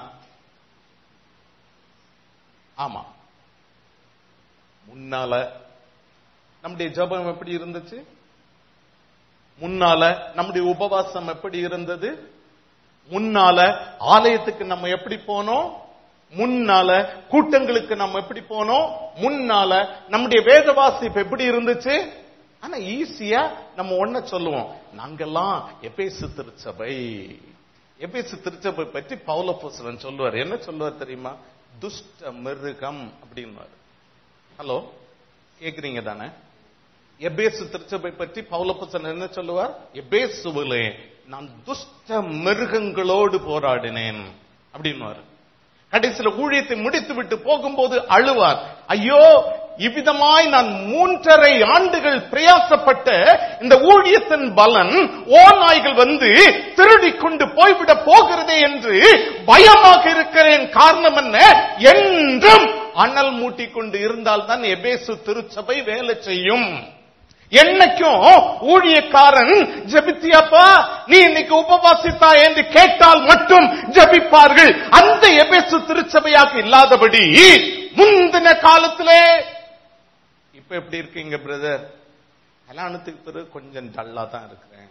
ஆமா முன்னால நம்முடைய ஜபம் எப்படி இருந்துச்சு முன்னால நம்முடைய உபவாசம் எப்படி இருந்தது முன்னால ஆலயத்துக்கு நம்ம எப்படி போனோம் முன்னால கூட்டங்களுக்கு நம்ம எப்படி போனோம் முன்னால நம்முடைய வேத வாசிப்பு எப்படி இருந்துச்சு ஆனா ஈஸியா நம்ம ஒன்ன சொல்லுவோம் நாங்கெல்லாம் எபேசு திருச்சபை எபேசு திருச்சபை பற்றி பௌலபோசலன் சொல்லுவார் என்ன சொல்லுவார் தெரியுமா துஷ்ட மிருகம் அப்படின்னு ஹலோ கேக்குறீங்க தானே எபேசு திருச்சபை பற்றி பௌலப்பசன் என்ன சொல்லுவார் எபேசுவிலே நான் துஷ்ட மிருகங்களோடு போராடினேன் அப்படின்னு கடைசியில ஊழியத்தை முடித்து விட்டு போகும்போது அழுவார் ஐயோ இவ்விதமாய் நான் மூன்றரை ஆண்டுகள் பிரயாசப்பட்ட இந்த ஊழியத்தின் பலன் ஓ நாய்கள் வந்து திருடி கொண்டு போய்விட போகிறதே என்று பயமாக இருக்கிறேன் காரணம் என்ன என்றும் அனல் மூட்டிக் கொண்டு இருந்தால் தான் எபேசு திருச்சபை வேலை செய்யும் என்னைக்கும் ஊழியக்காரன் ஜபித்தியாப்பா நீ இன்னைக்கு உபவாசித்தா என்று கேட்டால் மட்டும் ஜபிப்பார்கள் அந்த எபேசு திருச்சபையாக இல்லாதபடி முந்தின காலத்திலே இப்ப எப்படி இருக்கீங்க பிரதர் கல்யாணத்துக்கு பிறகு கொஞ்சம் டல்லா தான் இருக்கிறேன்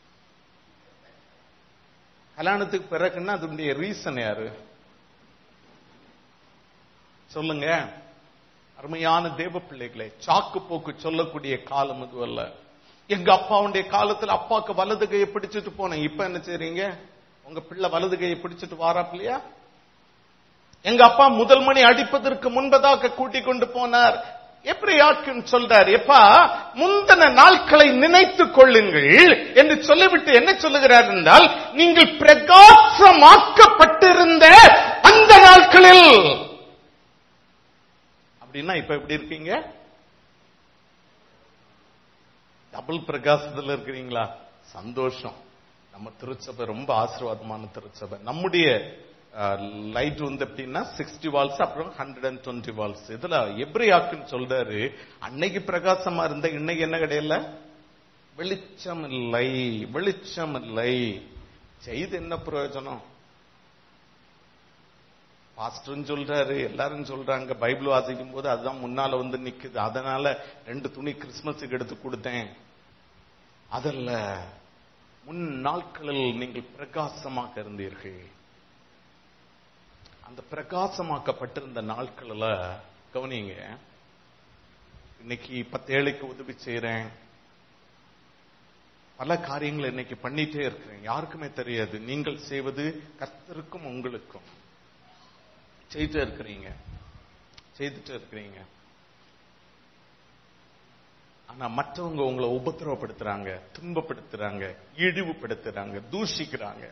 கல்யாணத்துக்கு பிறகுன்னா அதனுடைய ரீசன் யாரு சொல்லுங்க அருமையான தேவ பிள்ளைகளே சாக்கு போக்கு சொல்லக்கூடிய காலம் இது அல்ல எங்க அப்பாவுடைய காலத்துல அப்பாவுக்கு வலது கையை பிடிச்சிட்டு போனேன் இப்ப என்ன செய்றீங்க உங்க பிள்ளை வலது கையை பிடிச்சிட்டு வாராப்பில்லையா எங்க அப்பா முதல் மணி அடிப்பதற்கு முன்பதாக கூட்டிக் கொண்டு போனார் எப்படி யாக்கும் சொல்றார் எப்பா முந்தின நாட்களை நினைத்துக் கொள்ளுங்கள் என்று சொல்லிவிட்டு என்ன சொல்லுகிறார் என்றால் நீங்கள் பிரகாசமாக்கப்பட்டிருந்த அந்த நாட்களில் அப்படின்னா இப்ப எப்படி இருக்கீங்க டபுள் பிரகாசத்துல இருக்கிறீங்களா சந்தோஷம் நம்ம திருச்சபை ரொம்ப ஆசீர்வாதமான திருச்சபை நம்முடைய லைட் வந்து எப்படின்னா சிக்ஸ்டி வால்ஸ் அப்புறம் ஹண்ட்ரட் அண்ட் டுவெண்ட்டி வால்ஸ் இதுல எப்படி ஆக்குன்னு சொல்றாரு அன்னைக்கு பிரகாசமா இருந்த இன்னைக்கு என்ன கிடையல வெளிச்சம் இல்லை வெளிச்சம் இல்லை செய்து என்ன பிரயோஜனம் பாஸ்டர்னு சொல்றாரு எல்லாரும் சொல்றாங்க பைபிள் வாசிக்கும் போது அதுதான் முன்னால வந்து நிக்குது அதனால ரெண்டு துணி கிறிஸ்துமஸுக்கு எடுத்து கொடுத்தேன் அதல்ல முன் நாட்களில் நீங்கள் பிரகாசமாக இருந்தீர்கள் அந்த பிரகாசமாக்கப்பட்டிருந்த நாட்களில் கவனிங்க இன்னைக்கு பத்து ஏழைக்கு உதவி செய்யறேன் பல காரியங்களை இன்னைக்கு பண்ணிட்டே இருக்கிறேன் யாருக்குமே தெரியாது நீங்கள் செய்வது கர்த்தருக்கும் உங்களுக்கும் செய்துட்டே இருக்கிறீங்க செய்துட்டே இருக்கிறீங்க ஆனா மற்றவங்க உங்களை உபத்திரவப்படுத்துறாங்க துன்பப்படுத்துறாங்க இழிவுபடுத்துறாங்க தூஷிக்கிறாங்க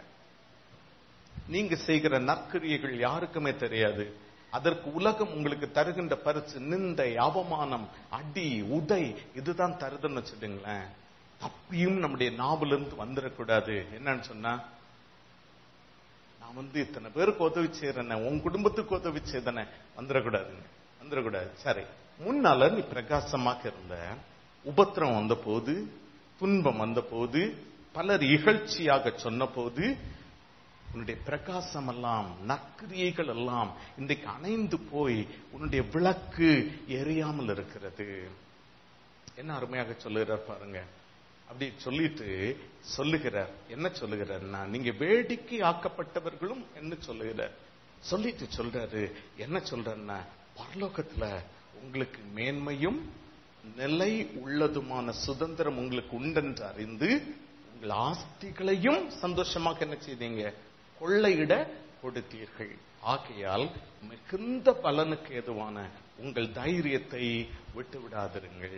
நீங்க செய்கிற நற்கிரியைகள் யாருக்குமே தெரியாது அதற்கு உலகம் உங்களுக்கு தருகின்ற பரிசு நிந்தை அவமானம் அடி உதை இதுதான் தருதுன்னு வச்சுடுங்களேன் தப்பியும் நம்முடைய நாவிலிருந்து வந்துடக்கூடாது என்னன்னு சொன்னா நான் வந்து இத்தனை பேருக்கு உதவி செய்யறேன் உன் குடும்பத்துக்கு உதவி செய்தன வந்துடக்கூடாதுங்க வந்துடக்கூடாது சரி முன்னால நீ பிரகாசமாக இருந்த உபத்திரம் வந்த போது துன்பம் வந்த போது பலர் இகழ்ச்சியாக சொன்ன போது உன்னுடைய பிரகாசம் எல்லாம் நற்கிரியைகள் எல்லாம் இன்றைக்கு அணைந்து போய் உன்னுடைய விளக்கு எரியாமல் இருக்கிறது என்ன அருமையாக சொல்லுகிறார் பாருங்க அப்படி சொல்லிட்டு சொல்லுகிறார் என்ன சொல்லுகிறார்னா நீங்க வேடிக்கை ஆக்கப்பட்டவர்களும் என்ன சொல்லுகிறார் சொல்லிட்டு சொல்றாரு என்ன சொல்றாருன்னா பரலோகத்துல உங்களுக்கு மேன்மையும் நிலை உள்ளதுமான சுதந்திரம் உங்களுக்கு உண்டென்று அறிந்து உங்கள் ஆஸ்திகளையும் சந்தோஷமாக என்ன செய்தீங்க கொள்ளையிட கொடுத்தீர்கள் ஆகையால் மிகுந்த பலனுக்கு ஏதுவான உங்கள் தைரியத்தை விட்டு விடாதிருங்கள்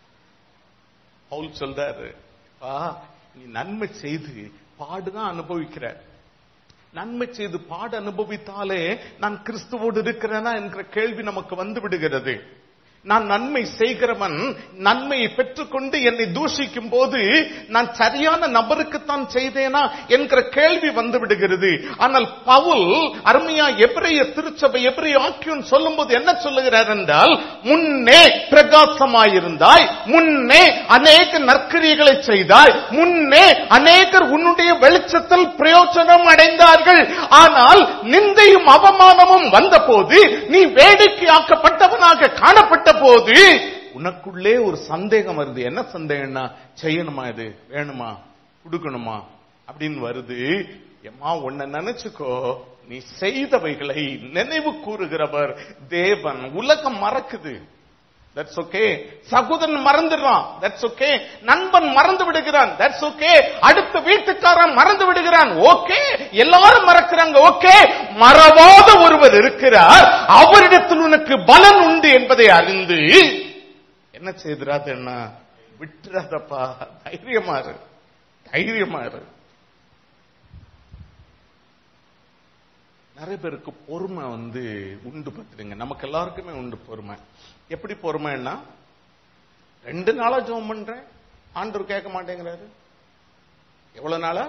பவுல் சொல்றாரு பா நீ நன்மை செய்து பாடுதான் அனுபவிக்கிற நன்மை செய்து பாடு அனுபவித்தாலே நான் கிறிஸ்துவோடு இருக்கிறேனா என்கிற கேள்வி நமக்கு வந்து விடுகிறது நான் நன்மை செய்கிறவன் நன்மையை பெற்றுக்கொண்டு என்னை தூஷிக்கும் போது நான் சரியான நபருக்குத்தான் செய்தேனா என்கிற கேள்வி வந்து விடுகிறது ஆனால் பவுல் அருமையா எபிரைய திருச்சபை எபிரைய ஆக்கியோன் சொல்லும் போது என்ன சொல்லுகிறார் என்றால் முன்னே பிரகாசமாயிருந்தாய் முன்னே அநேக நற்கிரியைகளை செய்தாய் முன்னே அநேகர் உன்னுடைய வெளிச்சத்தில் பிரயோஜனம் அடைந்தார்கள் ஆனால் நிந்தையும் அவமானமும் வந்தபோது நீ வேடிக்கையாக்கப்பட்டவனாக காணப்பட்ட போது உனக்குள்ளே ஒரு சந்தேகம் வருது என்ன சந்தேகம்னா செய்யணுமா இது வேணுமா கொடுக்கணுமா அப்படின்னு வருது எம்மா உன்னை நினைச்சுக்கோ நீ செய்தவைகளை நினைவு கூறுகிறவர் தேவன் உலகம் மறக்குது தட்ஸ் ஓகே சகோதரன் மறந்துடுறான் தட்ஸ் ஓகே நண்பன் மறந்து விடுகிறான் தட்ஸ் ஓகே அடுத்த வீட்டுக்காரன் மறந்து விடுகிறான் ஓகே எல்லாரும் மறக்கிறாங்க ஓகே மறவாத ஒருவர் இருக்கிறார் அவரிடத்தில் உனக்கு பலன் உண்டு என்பதை அறிந்து என்ன செய்திராது என்ன விட்டுறாதப்பா தைரியமா இரு தைரியமா இரு நிறைய பேருக்கு பொறுமை வந்து உண்டு பத்துடுங்க நமக்கு எல்லாருக்குமே உண்டு பொறுமை எப்படி பொறுமைன்னா ரெண்டு நாளா ஜெபம் பண்றேன் ஆண்டவர் கேட்க மாட்டேங்கிறாரு எவ்வளவு நாளா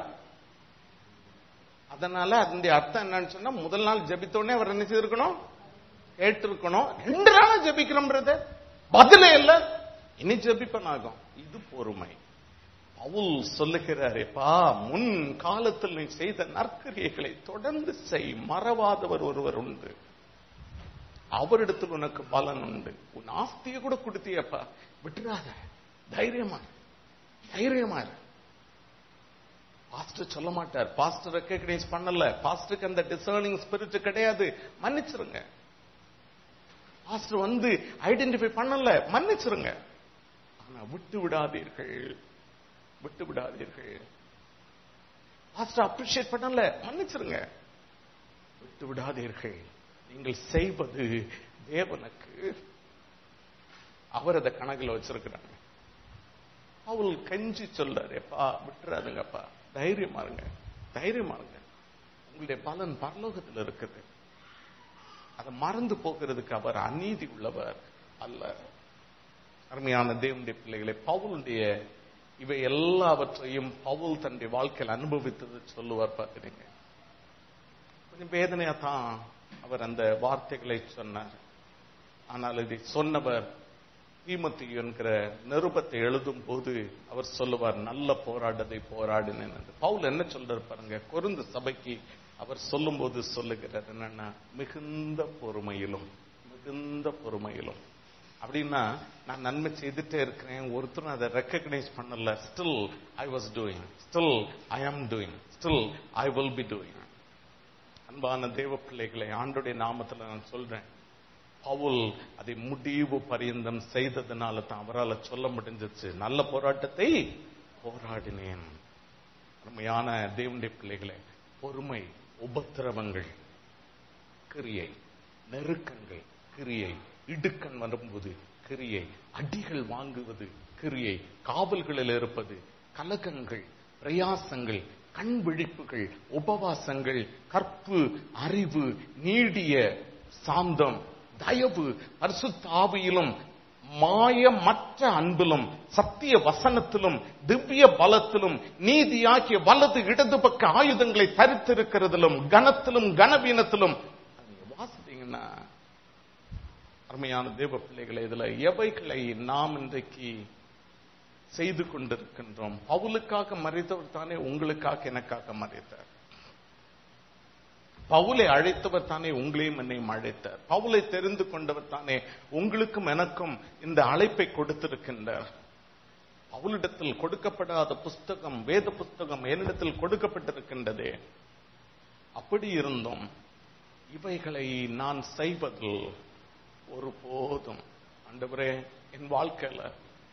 அதனால அதனுடைய அர்த்தம் என்னன்னு சொன்னா முதல் நாள் ஜெபித்தோடனே அவர் என்ன செய்திருக்கணும் கேட்டிருக்கணும் ரெண்டு நாளா ஜெபிக்கிறோம் பிரதர் பதிலே இல்ல இனி ஜெபிப்பன் ஆகும் இது பொறுமை பவுல் சொல்லுகிறாரேப்பா முன் காலத்தில் நீ செய்த நற்கிரியைகளை தொடர்ந்து செய் மறவாதவர் ஒருவர் உண்டு அவரிடத்தில் உனக்கு பலன் உண்டு உன் ஆஸ்தியை கூட கொடுத்தியப்பா விட்டுறாத தைரியமா இரு. தைரியமா இரு. பாஸ்டர் சொல்ல மாட்டார் பாஸ்டர் ரெக்கக்னைஸ் பண்ணல பாஸ்டருக்கு அந்த டிசர்னிங் ஸ்பிரிட் கிடையாது மன்னிச்சிருங்க பாஸ்டர் வந்து ஐடென்டிஃபை பண்ணல மன்னிச்சிருங்க ஆனா விட்டு விடாதீர்கள் விட்டு விடாதீர்கள் பாஸ்டர் அப்ரிஷியேட் பண்ணல மன்னிச்சிருங்க விட்டு விடாதீர்கள் நீங்கள் செய்வது தேவனுக்கு அவர் அதை கணக்கில் வச்சிருக்கிறாங்க அவள் கெஞ்சி சொல்றாரு எப்பா விட்டுறாதுங்கப்பா தைரியமா இருங்க தைரியமா இருங்க உங்களுடைய பலன் பரலோகத்தில் இருக்குது அதை மறந்து போகிறதுக்கு அவர் அநீதி உள்ளவர் அல்ல அருமையான தேவனுடைய பிள்ளைகளை பவுலுடைய இவை எல்லாவற்றையும் பவுல் தன்னுடைய வாழ்க்கையில் அனுபவித்தது சொல்லுவார் பார்க்கிறீங்க கொஞ்சம் வேதனையா தான் அவர் அந்த வார்த்தைகளை சொன்னார் ஆனால் இதை சொன்னவர் தீமத்தி என்கிற நிருபத்தை எழுதும் போது அவர் சொல்லுவார் நல்ல போராட்டத்தை போராடினேன் என்று பவுல் என்ன சொல்றாரு பாருங்க கொருந்து சபைக்கு அவர் சொல்லும்போது சொல்லுகிறார் என்னன்னா மிகுந்த பொறுமையிலும் மிகுந்த பொறுமையிலும் அப்படின்னா நான் நன்மை செய்துட்டே இருக்கிறேன் ஒருத்தரும் அதை ரெக்கக்னைஸ் பண்ணல still I was doing still I am doing still I will be doing அன்பான தேவ பிள்ளைகளை ஆண்டுடைய நாமத்துல நான் சொல்றேன் பவுல் அதை முடிவு பரியந்தம் செய்ததுனால தான் அவரால் சொல்ல முடிஞ்சிச்சு நல்ல போராட்டத்தை போராடினேன் அருமையான தேவனுடைய பிள்ளைகளே பொறுமை உபத்திரவங்கள் கிரியை நெருக்கங்கள் கிரியை இடுக்கண் வரும்போது கிரியை அடிகள் வாங்குவது கிரியை காவல்களில் இருப்பது கலகங்கள் பிரயாசங்கள் கண் விழிப்புகள் உபவாசங்கள் கற்பு அறிவு நீடிய சாந்தம் தயவு பரிசுத்தாவியிலும் மாயமற்ற அன்பிலும் சத்திய வசனத்திலும் திவ்ய பலத்திலும் நீதியாக்கிய வலது இடது பக்க ஆயுதங்களை தரித்திருக்கிறதிலும் கனத்திலும் கனவீனத்திலும் நீங்க வாசித்தீங்கன்னா அருமையான தேவ பிள்ளைகளை இதுல எவைகளை நாம் இன்றைக்கு செய்து கொண்டிருக்கின்றோம் பவுலுக்காக மறைத்தவர் தானே உங்களுக்காக எனக்காக மறைத்தார் பவுலை அழைத்தவர் தானே உங்களையும் என்னையும் அழைத்தார் பவுலை தெரிந்து கொண்டவர் தானே உங்களுக்கும் எனக்கும் இந்த அழைப்பை கொடுத்திருக்கின்றார் பவுலிடத்தில் கொடுக்கப்படாத புஸ்தகம் வேத புஸ்தகம் என்னிடத்தில் கொடுக்கப்பட்டிருக்கின்றதே அப்படி இருந்தும் இவைகளை நான் செய்வதில் ஒருபோதும் ஆண்டவரே என் வாழ்க்கையில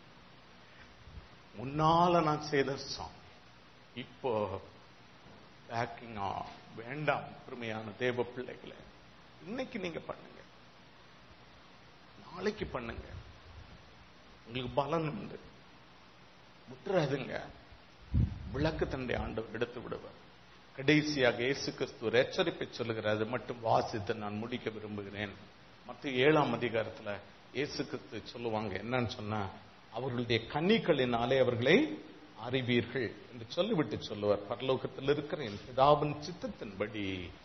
முன்னால நான் செய்த சாமி இப்போ பேக்கிங் வேண்டாம் பெருமையான தேவ பிள்ளைகளை இன்னைக்கு நீங்க பண்ணுங்க நாளைக்கு பண்ணுங்க உங்களுக்கு பலன் உண்டு முட்டுறாதுங்க விளக்கு தண்டை ஆண்டவர் எடுத்து விடுவார் கடைசியாக இயேசு கிறிஸ்து எச்சரிப்பை சொல்லுகிறார் அது மட்டும் வாசித்து நான் முடிக்க விரும்புகிறேன் மற்ற ஏழாம் அதிகாரத்துல இயேசு கிறிஸ்து சொல்லுவாங்க என்னன்னு சொன்னா அவர்களுடைய கன்னிகளினாலே அவர்களை அறிவீர்கள் என்று சொல்லிவிட்டு சொல்லுவார் பரலோகத்தில் இருக்கிற என் பிதாவின் சித்தத்தின்படி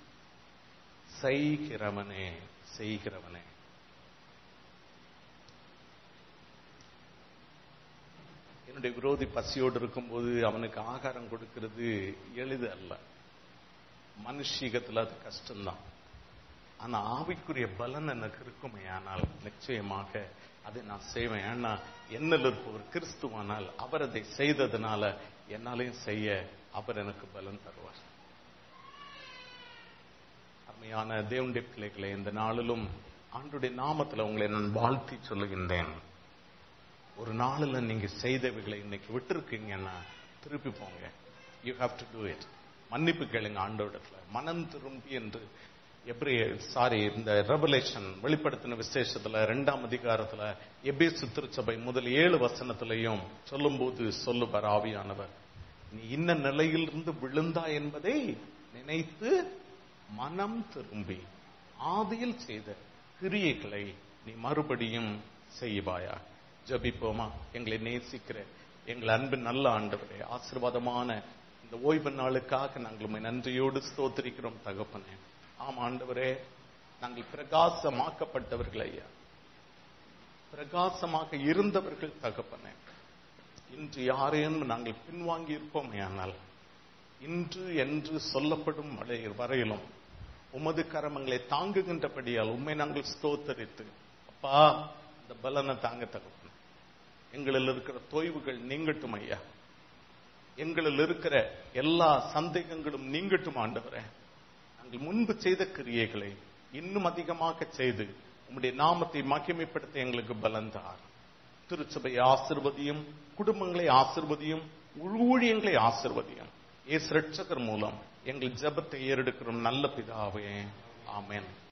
செய்கிறவனே செய்கிறவனே என்னுடைய விரோதி பசியோடு இருக்கும்போது அவனுக்கு ஆகாரம் கொடுக்கிறது எளிது அல்ல மனுஷீகத்துல அது கஷ்டம்தான் ஆனா ஆவிக்குரிய பலன் எனக்கு இருக்குமே ஆனால் நிச்சயமாக அதை நான் செய்வேன் ஏன்னா என்னில் இருப்பவர் கிறிஸ்துவானால் அவர் அதை செய்ததுனால என்னாலையும் செய்ய அவர் எனக்கு பலன் தருவார் அருமையான தேவனுடைய பிள்ளைகளை இந்த நாளிலும் ஆண்டுடைய நாமத்துல உங்களை நான் வாழ்த்தி சொல்லுகின்றேன் ஒரு நாளில் நீங்க செய்தவைகளை இன்னைக்கு விட்டுருக்கீங்கன்னா திருப்பி போங்க you have to do it மன்னிப்பு கேளுங்க ஆண்டோடத்துல மனம் திரும்பி என்று எப்படி சாரி இந்த ரெவலேஷன் வெளிப்படுத்தின விசேஷத்துல இரண்டாம் அதிகாரத்துல எபேசு திருச்சபை முதல் ஏழு வசனத்திலையும் சொல்லும்போது சொல்லுவார் ஆவியானவர் நீ இன்ன நிலையிலிருந்து விழுந்தா என்பதை நினைத்து மனம் திரும்பி ஆதியில் செய்த கிரியைகளை நீ மறுபடியும் செய்வாயா ஜபிப்போமா எங்களை நேசிக்கிற எங்கள் அன்பின் நல்ல ஆண்டவரே ஆசிர்வாதமான இந்த ஓய்வு நாளுக்காக நாங்கள் உண்மை நன்றியோடு ஸ்தோத்திரிக்கிறோம் தகப்பனே ஆம் ஆண்டவரே நாங்கள் பிரகாசமாக்கப்பட்டவர்கள் ஐயா பிரகாசமாக இருந்தவர்கள் தகப்பனே இன்று யாரையும் நாங்கள் பின்வாங்கி இருப்போமே ஆனால் இன்று என்று சொல்லப்படும் வரையிலும் உமது கரமங்களை தாங்குகின்றபடியால் உண்மை நாங்கள் ஸ்தோத்தரித்து அப்பா இந்த பலனை தாங்க தகப்பன எங்களில் இருக்கிற தொய்வுகள் நீங்கட்டும் ஐயா எங்களில் இருக்கிற எல்லா சந்தேகங்களும் நீங்கட்டும் ஆண்டவரே நாங்கள் முன்பு செய்த கிரியைகளை இன்னும் அதிகமாக செய்து உம்முடைய நாமத்தை மகிமைப்படுத்த எங்களுக்கு பலந்தார் திருச்சபை ஆசிர்வதியும் குடும்பங்களை ஆசிர்வதியும் ஊழியங்களை ஆசிர்வதியும் ஏசு ரட்சகர் மூலம் எங்கள் ஜபத்தை ஏறெடுக்கிறோம் நல்ல பிதாவே ஆமேன்